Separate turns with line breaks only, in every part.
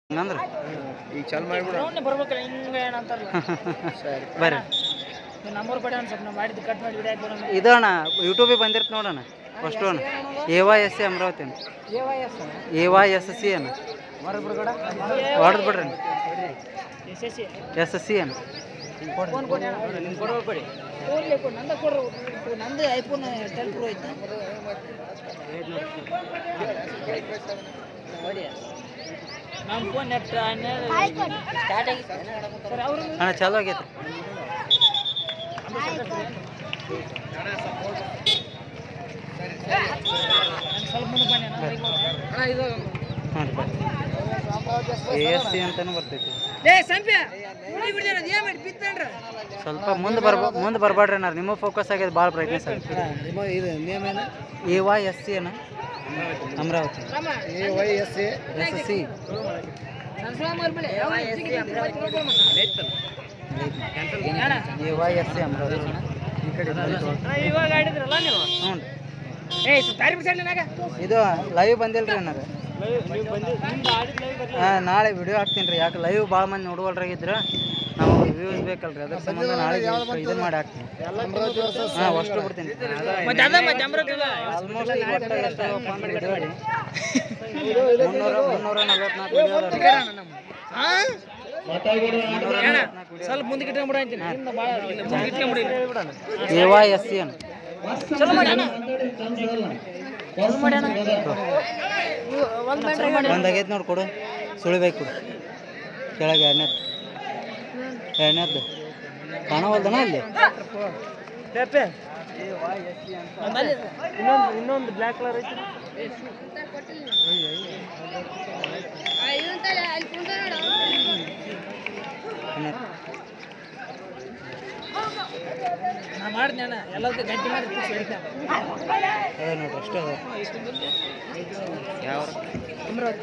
ಹಂಗಂದ್ರೆ
ಈಗ ಚಾಲು ಮಾಡಿಬಿಡ
ರೌಂಡ್ ಬರ್ಬೇಕಲ್ಲ ಹಿಂಗೆ ಏನಂತಾರಲ್ಲ
ಸರಿ
ಬರ್ರಿ
ನಂಬರ್ ಕೊಡಿ ಒಂದು ಸ್ವಲ್ಪ ನಾವು ಮಾಡಿದ್ದು ಕಟ್ ಮಾಡಿ ವಿಡಿಯೋ ಹಾಕಿ ಬರೋಣ
ಇದು ಅಣ್ಣ ಯೂಟ್ಯೂಬಿಗೆ ಬಂದಿರ್ತ ನೋಡೋಣ ಫಸ್ಟು ಅಣ್ಣ A Y S C Amaravati ಅಣ್ಣ
A Y S
A Y S C ಅಣ್ಣ ಹೊಡೆದು ಬಿಡ್ರಿ ಅಣ್ಣ
S S C
S S C ಅಣ್ಣ
ಫೋನ್ ಕೊಡಿ ನಿಮ್ಮ ಕೊಡೋ ಕೊಡಿ ಫೋನ್ ಕೊಡಿ ನಂದ ಕೊಡ್ರಿ ನಂದು ಐಫೋನ್ ಟೆನ್ ಪ್ರೋ ಐತೆ ನೋಡಿ ನಮ್ಮ ಫೋನ್ ನೆಟ್ ಸ್ಟಾರ್ಟ್ ಆಗಿ ಸರ್ ಅವರು
ಅಣ್ಣ ಚಾಲು ಆಗೈತೆ
ಸ್ವಲ್ಪ ಮುಂದೆ ಬನ್ನಿ ಅಣ್ಣ ಇದು
ಹಾಂ ರೀ ಎ ಎಸ್ ಸಿ ಅಂತಲೂ ಬರ್ತೈತಿ
ಲೇ ಸಂಪ್ಯ ಉಳಿ ಬಿಡ್ತಾರ ಏನು ಮಾಡಿ ಬಿತ್ತಣ್ರ
ಸ್ವಲ್ಪ ಮುಂದೆ ಬರ್ಬ ಮುಂದೆ ಬರಬೇಡ್ರಿ ಅಣ್ಣ ನಿಮಗೆ ಫೋಕಸ್ ಆಗ್ಯದ ಭಾಳ ಬ್ರೈಟ್ನೆಸ್ ಆಗುತ್ತೆ
ಇದು ನೇಮ್ ಏನು
ಎ ವೈ ಎಸ್ ಸಿ ಅಣ್ಣ Amaravati
A Y S A
S S C A Y S C Amaravati ಈ ಕಡೆ
ಇವಾಗ ಆಡಿದ್ರಲ್ಲ ನೀವು
ಹ್ಞೂ
ಏ ತಾರಿ ಬಿಡ್ಸಲ್ಲ ನಾಗ
ಇದು ಲೈವ್ ಬಂದಿಲ್ರಿ ಅಣ್ಣಾರ ಹಾಂ ನಾಳೆ ವಿಡಿಯೋ ಹಾಕ್ತೀನಿ ರೀ ಯಾಕೆ ಲೈವ್ ಭಾಳ ಮಂದಿ ನೋಡುವಲ್ರಾಗಿದ್ರೆ ನಾವು ವ್ಯೂಸ್ ಬೇಕಲ್ರಿ ಅದ್ರ ಸಂಬಂಧ ನಾಳೆ ಇದನ್ನ ಮಾಡಿ ಹಾಕ್ತೀನಿ ಹಾಂ ಅಷ್ಟು ಬಿಡ್ತೀನಿ
ಮತ್ತೆ ಅದ ಮತ್ತೆ ಅಮೃತ
ಆಲ್ಮೋಸ್ಟ್ ಈಗ ಒಟ್ಟು ಎಷ್ಟು ಅದವಪ್ಪ ಅಂದ್ರೆ video ರೀ ಮುನ್ನೂರ ಮುನ್ನೂರ ನಲ್ವತ್ನಾಲ್ಕು ವಿಡಿಯೋ ಅದಾವ ರೀ ಮುನ್ನೂರ ನಲ್ವತ್ನಾಲ್ಕು ವಿಡಿಯೋ
ಸ್ವಲ್ಪ ಮುಂದಕ್ಕೆ ಇಟ್ಕೊಂಡ್ಬಿಡ ಅಂತೀನಿ ಹಿಂದೆ ಭಾಳ ಮುಂದಕ್ಕೆ ಇಟ್ಕೊಂಡ್ಬಿಡಿ
ಎ ವೈ ಎಸ್ ಸಿ ಅಣ್ಣ
ಚಲೋ ಮಾಡಿ ಅಣ್ಣ ಚಲೋ ಮಾಡಿ ಅಣ್ಣ ಒಂದು ಮಾಡ್ರಿ
ಒಂದು ಆಗೈತೆ ನೋಡಿ ಕೊಡು ಸುಳಿಬೇಕು ಕೊಡು ಕೆಳಗೆ ಎರಡನೇದು ಎರಡನೇದ್ದು ಕಾಣವಲ್ದನ ಅಲ್ಲಿ
ಇನ್ನೊಂದು ಇನ್ನೊಂದು ಬ್ಲ್ಯಾಕ್ ಕಲರ್ ಐತಿ
ಎರಡನೇದು
ನಾ ಮಾಡ್ತೀನಿ ಅಣ್ಣ ಎಲ್ಲದಕ್ಕೂ ಗಂಟೆ ಮಾಡಿ ಫಿಕ್ಸ್ ಹಿಡಿತೇನೆ
ಅದೇ ನೋಡ್ರಿ ಅಷ್ಟು ಅದ ಯಾವ
ಅಮೃತ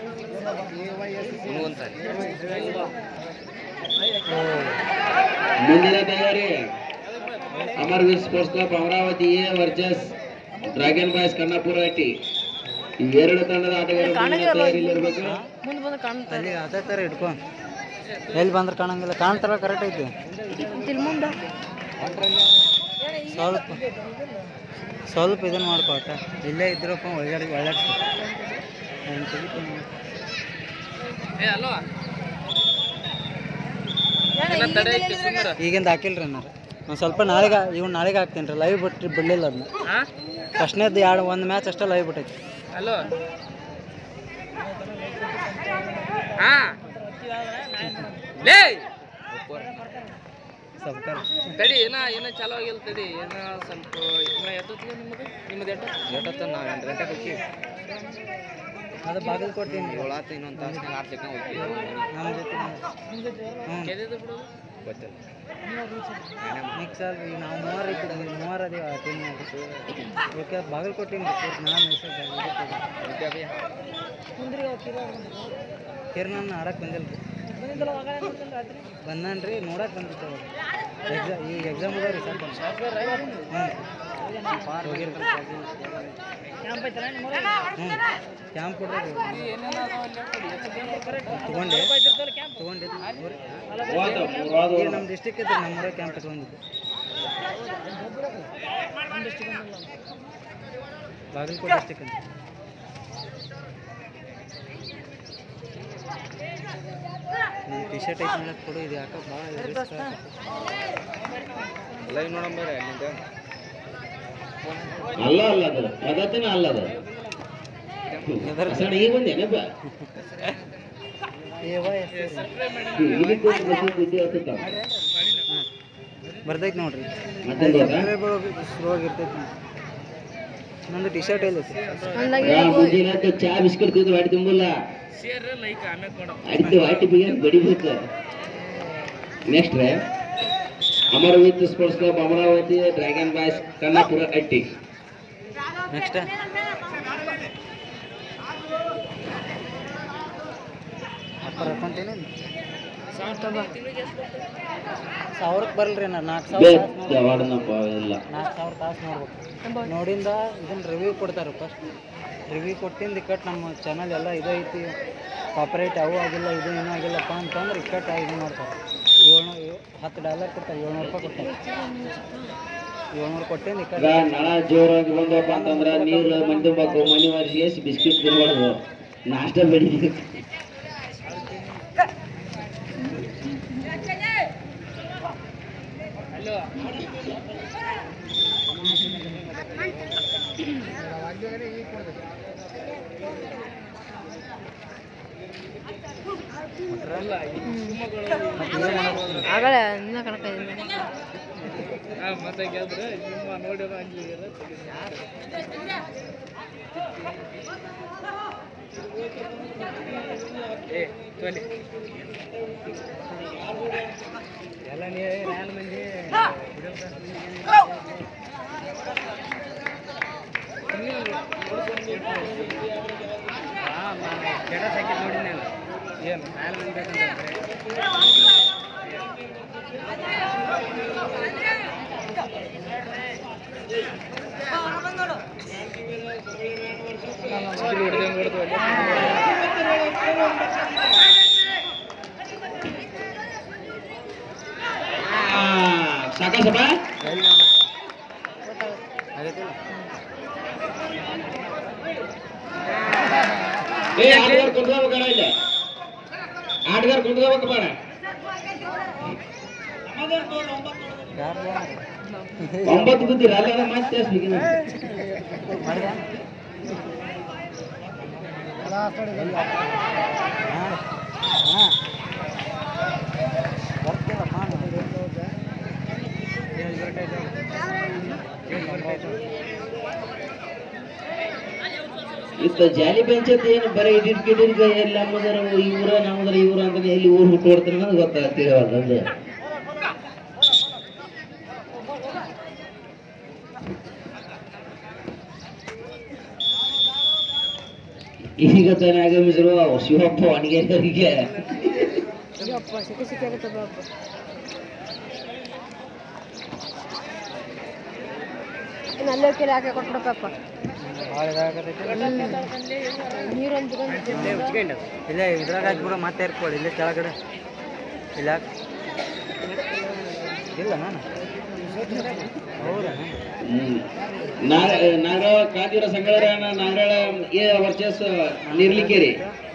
ಮುಂದಿನ ತಯಾರಿ Amarveer sports club Amaravati A versus dragon boys Kannapura IT ಇವೆರಡು ತಂಡದ ಆಟಗಾರರು ಮುಂದಿನ ತಯಾರಿಯಲ್ಲಿರ್ಬೇಕು
ಮುಂದೆ ಬಂದು ಕಾಣ್ತಾ
ಅಲ್ಲಿ ಅದೇ ಥರ ಇಟ್ಕೊ ಎಲ್ಲಿ ಬಂದ್ರೆ ಕಾಣಂಗಿಲ್ಲ ಕಾಣ್ತಾರ ಕರೆಕ್ಟ್ ಐತಿ
ಇಲ್ಲಿ ಮುಂದೆ
ಸ್ವಲ್ಪ ಸ್ವಲ್ಪ ಇದನ್ನ ಮಾಡ್ಕೊ ಅಟ್ಟ ಇಲ್ಲೇ ಇದ್ರಪ್ಪ ಒಳ್ಳೆ ಒಳ್ಳೆ
ಏ ಅಲ್ವಾ
ಈಗಿಂದ ಹಾಕಿಲ್ರಿ ಅನ್ನಾರ ಒಂದು ಸ್ವಲ್ಪ ನಾಳೆಗೆ ಇವ್ನು ನಾಳೆಗೆ ಹಾಕ್ತೀನಿ ರೀ ಲೈವ್ ಬಿಟ್ಟು ಬಿಡಲಿಲ್ಲ ಅದನ್ನ ಫಸ್ಟ್ನೇದು ಎರಡು ಒಂದು ಮ್ಯಾಚ್ ಅಷ್ಟೇ ಲೈವ್ ಬಿಟ್ಟೈತಿ
ಹಲೋ ಹಾ ಲೇ
ಸ್ವಲ್ಪ
ತಡಿ ಏನ ಏನೋ ಚಾಲು ಆಗಿಲ್ಲ ತಡಿ ಏನೋ ಸ್ವಲ್ಪ ಇನ್ನ ಎಷ್ಟೊತ್ತಿಗೆ ನಿಮ್ಮದು ನಿಮ್ಮದು ಎಟ್ಟು ಎಷ್ಟೊತ್ತ ನಾವು ಎಂಟು ಗಂಟೆಗೆ ಹೋಗ್ತೀವಿ
ಅದು ಬಾಗಿಲು ಕೊಡ್ತೀನಿ
ಏಳು ಆತು ಇನ್ನೊಂದು ತಾಸ್ನಾಗ ಆರು ಜನ ಹೋಗ್ತೀವಿ
ನಮ್ಮ ಜೊತೆ ಹ್ಞೂ
ಕೆದಿದ್ದು ಬಿಡೋದು ಗೊತ್ತಿಲ್ಲ
ಮಿಕ್ಸ್ ಅಲ್ರಿ ನಾವು ಮೂವರು ಇದ್ದೀವಿ ಮೂವರು ಅದೀವಿ ಆ ಟೀಮ್ ಓಕೆ ಬಾಗಿಲು ಕೊಟ್ಟಿನಿ ನಾನು ಕಿರಣ್ ಆಡಕ್ಕೆ ಬಂದಿಲ್ಲ ರೀ ಬಂದಾನ ರೀ ನೋಡಕ್ಕೆ ಬಂದಿತ್ತು ಎಕ್ಸಾಮ್ ಈಗ ಎಕ್ಸಾಮ್ ಅದಾವ ರೀ ಸ್ವಲ್ಪ ಹ್ಞೂ ಹೋಗಿರ್ತಾರೆ ಹ್ಞೂ ಕ್ಯಾಂಪ್ ಕೊಡ್ರಿ ತೊಗೊಂಡೆ ತೊಗೊಂಡೆ
ವಾದ ವಾದ
ಈಗ ನಮ್ಮ ಡಿಸ್ಟಿಕ್ ಇತ್ತು ನಮ್ಮೂರ ಕ್ಯಾಂಪ್ ತೊಗೊಂಡಿದ್ದು ಬಾಗಲಕೋಟೆ ಡಿಸ್ಟಿಕ್ ಅಂತ ನನ್ನ ಟಿ ಶರ್ಟ್ ಐತೆ ಮಾಡಕ್ಕೆ ಕೊಡು ಇದು ಯಾಕೆ ಭಾಳ ರಿಸ್ಕ್
ಲೈವ್ ನೋಡಂಬರ್ರಿ ಅಲ್ಲಿಂದ
ಅಲ್ಲ ಅಲ್ಲ ಅದು ಪದ್ಧತಿನ ಅಲ್ಲ ಅದು ಅಸಣ ಈಗ ಬಂದೇನಪ್ಪ
ಎ ವೈ ಎಸ್ ಎಸ್
ಇಲ್ಲಿ ಕೂತು ಬಸ್ಸಿಗೆ ಬುದ್ಧಿ ಹತ್ತುತ್ತ
ಹಾಂ ಬರ್ತೈತೆ ನೋಡ್ರಿ
ಮತ್ತೊಂದು ಹೋದ?
ಸ್ಲೋ ಆಗಿರ್ತೈತಿ ನಂದು ಟಿ ಶರ್ಟ್ ಇಲ್ಲ
ಯಾ, ಮುಂದಿನ ಹೊತ್ತು ಚಾ ಬಿಸ್ಕೆಟ್ ಕೂತು ಹೊಟ್ಟೆ ತುಂಬಲ್ಲ
ಶೇರ್ ಲೈಕ್ ಆಮೇಲೆ ಕೊಡ
ಅಡಿತು ಹೊಟ್ಟೆ ಬಿಗಿ ಬಡಿಬೇಕು ನೆಕ್ಸ್ಟ್ ರೇ ಅಮರವೀತ್ sports club Amaravati dragon boys Kannapura ಅಟ್ಟಿ
ನೆಕ್ಸ್ಟ್ ಅಪ್ಪರ್ ಹಾಕೊಂತೀನಿ ಸಾವಿರಕ್ಕೆ ಬರಲ್ರಿ ನಾ ನಾಲ್ಕು ಸಾವಿರ ತಾಸು ನೋಡ್ಬೇಕು.
ಬೇಡನಪ್ಪ ಇಲ್ಲ
ನಾಲ್ಕು ಸಾವಿರ ತಾಸು ನೋಡ್ಬೇಕು ನೋಡಿಂದ ಇದನ್ನ ರಿವ್ಯೂ ಕೊಡ್ತಾರೆ ಫಸ್ಟ್ ರಿವ್ಯೂ ಕೊಟ್ಟಿಂದ ಕಟ್ ನಮ್ಮ ಚಾನಲ್ ಎಲ್ಲ ಇದು ಐತಿ ಕಾಪರೇಟ್ ಅವು ಆಗಿಲ್ಲ ಇದು ಏನೂ ಆಗಿಲ್ಲಪ್ಪ ಅಂತಂದ್ರೆ ಇಕ್ಕಟ್ಟು ಇದು ಮಾಡ್ತಾರೆ ಏಳ್ನೂರು ಹತ್ತು ಡಾಲರ್ ಕೊಡ್ತಾರೆ ಏಳ್ನೂರು ರೂಪಾಯಿ ಕೊಡ್ತಾರೆ ಏಳ್ನೂರು ಕೊಟ್ಟೇನು
ಈಗ
ಇಕ್ಕಟ್ಟು
ನಳ ಜೋರಾಗಿ ಬಂದಪ್ಪ ಅಂತಂದ್ರ ನೀರು ಮನೆ ತುಂಬಾಕು ಮನೆ ವಾರಿಸಿ ಬಿಸ್ಕಿಟ್ ತಿನ್ಬಾರ್ದು ನಾಷ್ಟ ಬೆಳಿಬೇಕು
ಆಗಲೇ ಇನ್ನ ಕಣಕ ಇದೆ
ಮತ್ತೆ ಗೆದ್ರೆ ನಿಮ್ಮ ನೋಡಿರೋ ಅಂಜಿ ಏ ತೊಲಿ ಎಲ್ಲ ನೀವೇ ನಾನು ಮಂದಿ ಹಾಂ ನಾನು ಸ್ಟೇಟಸ್ ಹಾಕಿದ್ದು ನೋಡಿ ನಾನು ಏನು ನಾನು ಮಂದಿ ಬೇಕಂತ ಹೊಡೆದಂಗೆ ಹೊಡೆದು
ಸಾಕಸಪ್ಪ
ಆಗೈತಿಲ್ಲ
ಏ ಆಟಗಾರ ಕುಂದ್ಕೋಬೇಕಣ ಇಲ್ಲಿ ಆಟಗಾರ ಕುಂದ್ಕೋಬೇಕು ಬೇಡ
ಯಾರು
ಒಂಬತ್ತು ಬಿದ್ದಿರ ಅಲ್ಲ ಮತ್ತೆ ಜಾಸ್ತಿ
ಮಾಡಿದ ಹಾಂ ಹಾಂ ಬರ್ತಿಲ್ಲಪ್ಪ
ಇತ್ತ ಜಾಲಿ ಪಂಚಾಯತ್ ಏನು ಬರೀ ಇಡಿಟ್ ಗಿಡಿಟ್ ಎಲ್ಲ ನಮ್ಮದರ ಇವ್ರ ನಮ್ಮದರ ಇವ್ರ ಅಂತ ಎಲ್ಲಿ ಊರು ಹುಟ್ಟು ಹೊಡ್ತಾರೆ ಅನ್ನೋದು ಗೊತ್ತಾಗ್ತಿಲ್ಲ ಅದಂದೆ ಈಗ ತಾನೇ ಆಗಮಿಸಿರುವ ಶಿವಪ್ಪ ಅಣಿಗೆರಿಗೆ
ಅಪ್ಪ ಸಿಕ್ಕ ಸಿಕ್ಕಾಗತ್ತೆ ಬಾಪ ಇನ್ನು ಅಲ್ಲೇ ಕೆರೆ ಹಾಕಿ ಕೊಟ್ಬಿಡಪ್ಪ
ಭಾಳ ಇದಾಗತೈತಿ
ನೀರೊಂದು
ಇಲ್ಲೇ ಇದ್ರಾಗ ಹಾಕ್ಬಿಡು ಮತ್ತೆ ಇರ್ಕೊಡಿ ಇಲ್ಲೇ ಕೆಳಗಡೆ ಇಲ್ಲ ಹಾಕ್. ಇಲ್ಲ ನಾನು ಹೌದಾ
ನಾಗರ ಕಾದಿರ ಸಂಗಳರಣ ನಾಗರ ಏ ವರ್ಚಸ್ ನಿರ್ಲಿಕ್ಕೇರಿ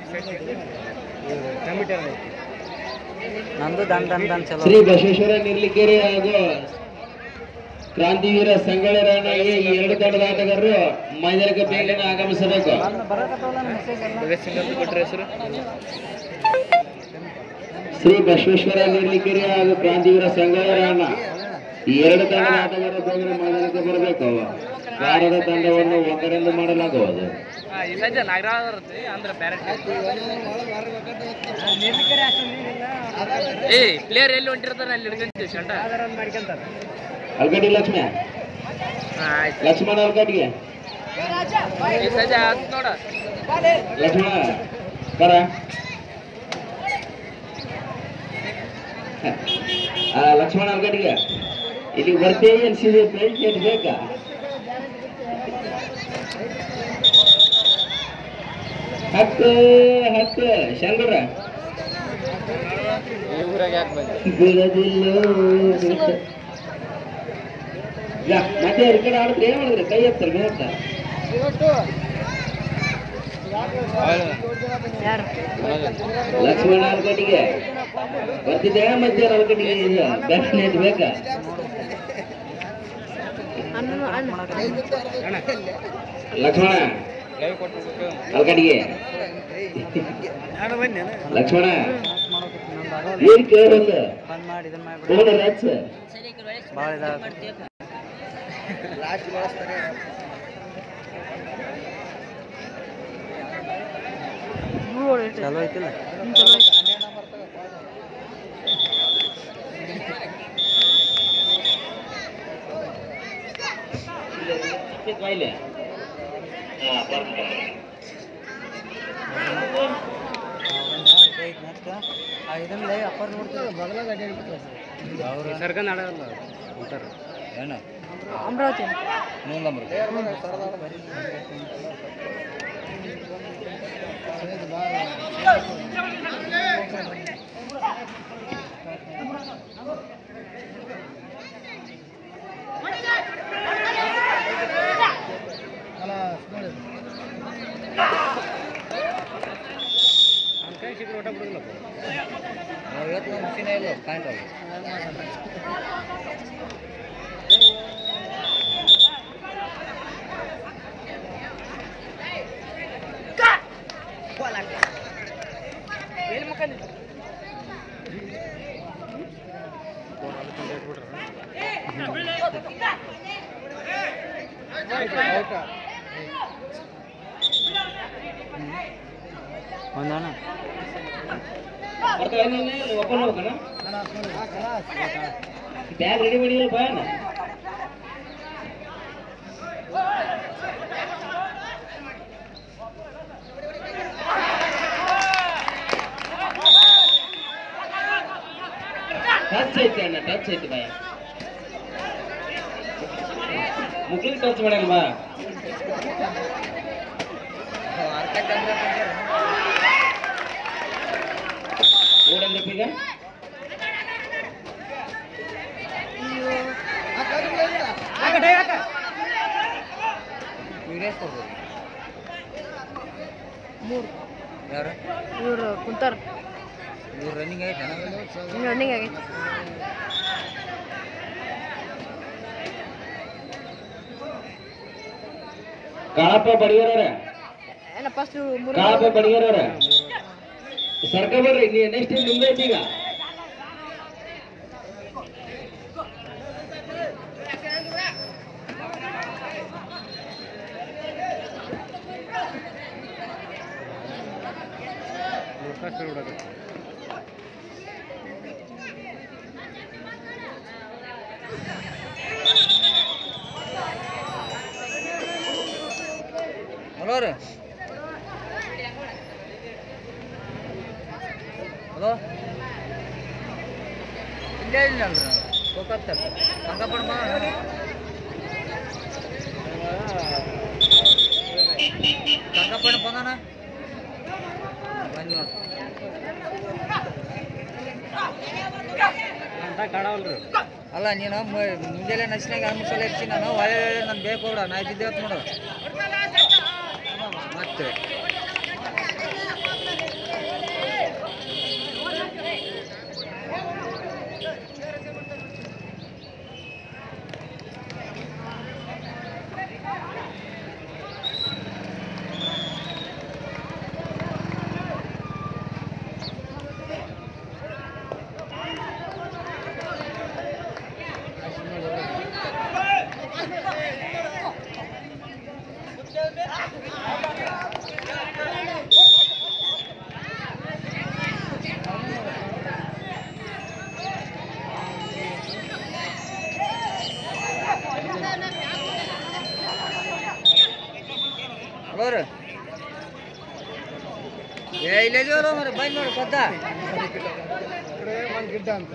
ನಂದು ದನ್ ದನ್ ದನ್ ಚಲೋ
ಶ್ರೀ ಬಸವೇಶ್ವರ ನಿರ್ಲಿಕ್ಕೇರಿ ಹಾಗೂ ಕ್ರಾಂತಿವೀರ ಸಂಗೊಳ್ಳಿ ಈ ಎರಡು ತಂಡದ ಆಟಗಾರರು ಮೈದಾನಕ್ಕೆ ಬೇಗನೆ ಆಗಮಿಸಬೇಕು
ಬರಕತ್ತವಲ್ಲ ಮೆಸೇಜ್ ಎಲ್ಲ
ಭಗತ್ ಸಿಂಗ್ ಅಂತ ಕೊಟ್ಟರೆ ಹೆಸರು
ಶ್ರೀ ಬಸವೇಶ್ವರ ನಿರ್ಲಿಕ್ಕೇರಿ ಹಾಗೂ ಕ್ರಾಂತಿವೀರ ಸಂಗೊಳ್ಳಿ ಈ ಎರಡು ತಂಡದ ಆಟಗಾರರು ಬೇಗನೆ ಮೈದಾನಕ್ಕೆ ಬರಬೇಕು ವಾರದ ತಂಡವನ್ನು ಒಂದರಿಂದ ಮಾಡಲಾಗುವುದು
ಹಾಂ ಇಲ್ಲ ಜ ನಾಗರಾಜ್ ಇರುತ್ತೆ ಅಂದ್ರೆ ಪ್ಯಾರೆಂಟ್ ಏ ಪ್ಲೇಯರ್ ಎಲ್ಲಿ ಹೊಂಟಿರ್ತಾರೆ ಅಲ್ಲಿ ಹಿಡ್ಕೊಂತೀವಿ ಶಂಟ ಮಾಡ್ಕೊಂತಾರೆ
ಅಲ್ಗಡಿ ಲಕ್ಷ್ಮಣ
ಹಾಂ ಆಯ್ತು
ಲಕ್ಷ್ಮಣ ಅಲ್ಗಡಿಗೆ
ಈ ಸಜ್ಜ ಆಯ್ತು ನೋಡ
ಲಕ್ಷ್ಮಣ ಬರ ಆ, ಲಕ್ಷ್ಮಣ ಅಲ್ಗಡಿಗೆ ಇಲ್ಲಿ ಬರ್ತೇವೆ ಅನ್ಸಿದೆ ಪ್ಲೇಟ್ ಬೇಕಾ ಹತ್ತು ಹತ್ತು ಶಂಕರ
ಊರಾಗ ಯಾಕೆ ಬಂದೆ
ಬಿಡದಿಲ್ಲೋ ಯಾ, ಮತ್ತೆ ಈ ಕಡೆ ಆಡಿದ್ರೆ ಏನ್ ಮಾಡಿದ್ರೆ ಕೈ ಎತ್ತಾರೆ ಮೇತ್ತ
ಯಾರು
ಲಕ್ಷ್ಮಣ ಅಲ್ಗಟ್ಟಿಗೆ ಬರ್ತಿದ್ದೆ ಮತ್ತೆ ಅಲ್ಗಟ್ಟಿಗೆ ಬ್ಯಾಟ್ ಬೇಕಾ
ಅಣ್ಣ ಅಣ್ಣ
ಲಕ್ಷ್ಮಣ
ಲೈವ್ ಕೊಟ್ಬಿಟ್ಟು
ಅಲ್ಗಟ್ಟಿಗೆ ಲಕ್ಷ್ಮಣ
ಮಾಡೋಕೆ ನಂದು ಆಗಲ್ಲ
ಏನ್ ಕೇಳಲ್ಲ
ಬಂದ್ ಮಾಡಿ ಇದನ್ನ ಮಾಡಿಬಿಡು
ಫೋನ್ ಹಚ್ಚ
ಭಾಳ ಇದಾಗತ್ತೆ
ಧೂಳು ಹೊಡಿಯುತ್ತೆ.
ಚಲೋ ಐತಿಲ್ಲ
ಹ್ಮ್, ಚಲೋ ಐತೆ.
ಬಾಯ್ಲೆ
ನೆಕ್ಸ್ಟ್ ಇದನ್ನ ಅಪ್ಪರ್ ನೋಡ್ತೀವಿ ಬಗಲಾಗ ಅಡ್ಡಾಡ್ಬಿಟ್ರೆ ಅವ್ರು
ಸರ್ಕನ್ ಆಡಲ್ಲ ಅಂತಾರೆ
ಏನು
ಅಮರಾವತಿ
ಮೂಲ ಇವತ್ತು ಮಿಷಿನ ಇಲ್ಲ ಪಾಯಿಂಟ್ ಅವು ಒಂದಣ್ಣ
ಬರ್ತಾವ ನೀನು ಒಬ್ಬನ ಹೋಗಣ ಬ್ಯಾಗ್ ರೆಡಿ ಮಾಡಿಲ್ಲ ಬಾಯಣ್ಣ ಟಚ್ ಐತಿ ಅಣ್ಣ ಟಚ್ ಐತಿ ಬಾಯ ಮುಕ್ಳಿಗೆ ಟಚ್ ಮಾಡಲ್ಲ ಬಾ ಓಡಂದ್ರಪ್ಪ ಈಗ
ವೀರೇಶ್ ಕೊಡ್ಬೋದು
ಮೂರು
ಯಾರು
ಇವ್ರು ಕುಂತಾರ
ಇವ್ರು ರನ್ನಿಂಗ್ ಐತೆ
ಇನ್ನು ರನ್ನಿಂಗ್ ಆಗೈತಿ
ಕಾಳಪ್ಪ ಬಡಿಗರವ್ರ
ಎಲ್ಲ ಫಸ್ಟ್ ಮೂರು
ಕಾಳಪ್ಪ ಬಡಿಗರವ್ರ ಸರ್ಕ ಬರ್ರಿ ನೀ ನೆಕ್ಸ್ಟ್ ನಿಮ್ದು ಐತಿ ಈಗ
ಹಲೋ ರೀ ಹಲೋ ಇಲ್ಲೇ ಇಲ್ಲಲ್ರಿ ಕೋಕತ್ತ ಸಂಗಪ್ಪಣ ಬಾ ಸಂಗಪ್ಪಣ ಬಂದಾನ ಬಂದ್ ನೋಡಿ ಅಲ್ಲ ನೀನು ಮ- ಮುಂಜಾನೆ ನಸಿನಾಗ ಎರಡು ಸಲ ಹೆಚ್ಚಿ ನಾನು ಒಳ್ಳೆ ನಾನು ಬೇಕು ಬಿಡ ನಾ ಇದ್ದಿದ್ದೆ ಅಂತ ನೋಡು ಮತ್ತೆ ಹಲೋ ರೀ ಏ ಇಲ್ಲ ಇದೀವಲ್ಲ ಮರಿ ಬಂದ್ ನೋಡಿ ಸದ್ದ
ಒಂದು ಗಿಡ್ಡ ಅಂತ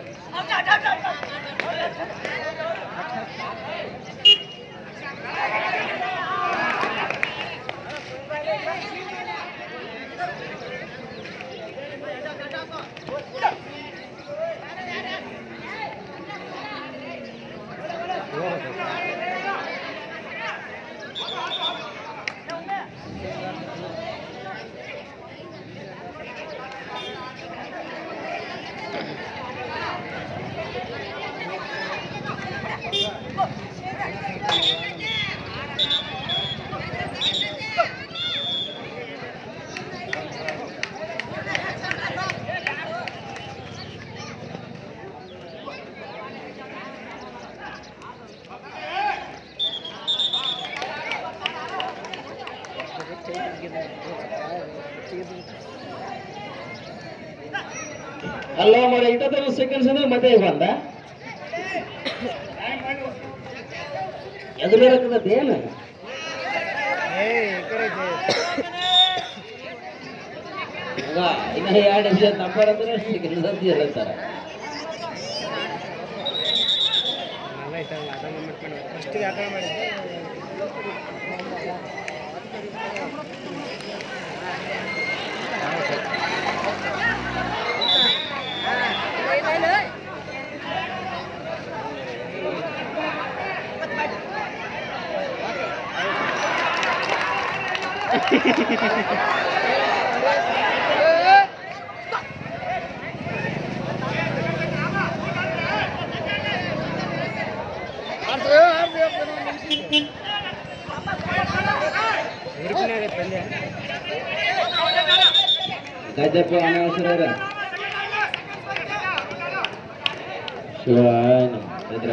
ಅಲ್ಲ ಮರ ಇಟ್ಟದ ಸೆಕೆಂಡ್ಸ್ ಅಂದ್ರೆ ಮತ್ತೆ ಬಂದ ಎದುರು ಏನು
ಏ ಈ ಕಡೆ ಇದೆ.
ಹಂಗ ಇನ್ನ ಎರಡು ನಿಮಿಷ ನಂಬರ್ ಅಂದ್ರೆ ಸೆಕೆಂಡ್ಸ್ ಅಂತ ಹೇಳ್ತಾರೆ
ಫಸ್ಟಿಗೆ ಆ ಕಡೆ ಮಾಡಿದ್ದೆ
ಗದ್ದಪ್ಪ ಅನವಸರ ಶಿವಾಯ ಇದ್ರ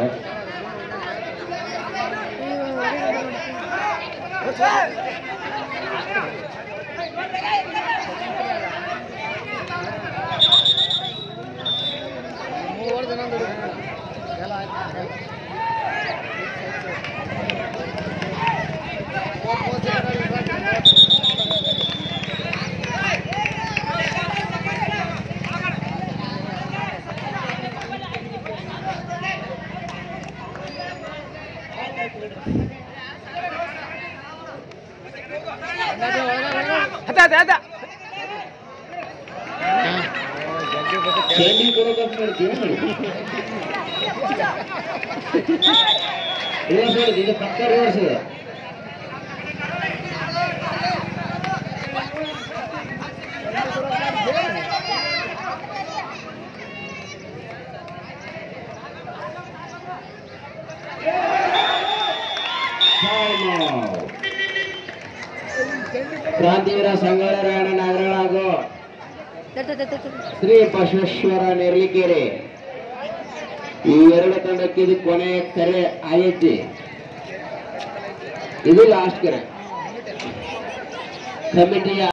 ಚೇಂಡಿ ಕೊಡೋದಕ್ಕೆ ಮಾಡ್ತೀಯ ರಿವರ್ಸ್ ಹೊಡೆದು ಇದು ಪಕ್ಕ ರಿವರ್ಸ್ ಇದೆ ಕ್ರಾಂತಿವೀರ ಸಂಗೊಳ್ಳಿ ರಾಯಣ್ಣ ನಾಗರಾಳ ಹಾಗೂ ಶ್ರೀ ಬಸವೇಶ್ವರ ನೆರ್ಲಿಕೆರೆ ಈ ಎರಡು ತಂಡಕ್ಕೆ ಇದು ಕೊನೆಯ ಕರೆ ಆಗೈತಿ ಇದು ಲಾಸ್ಟ್ ಕರೆ ಕಮಿಟಿಯ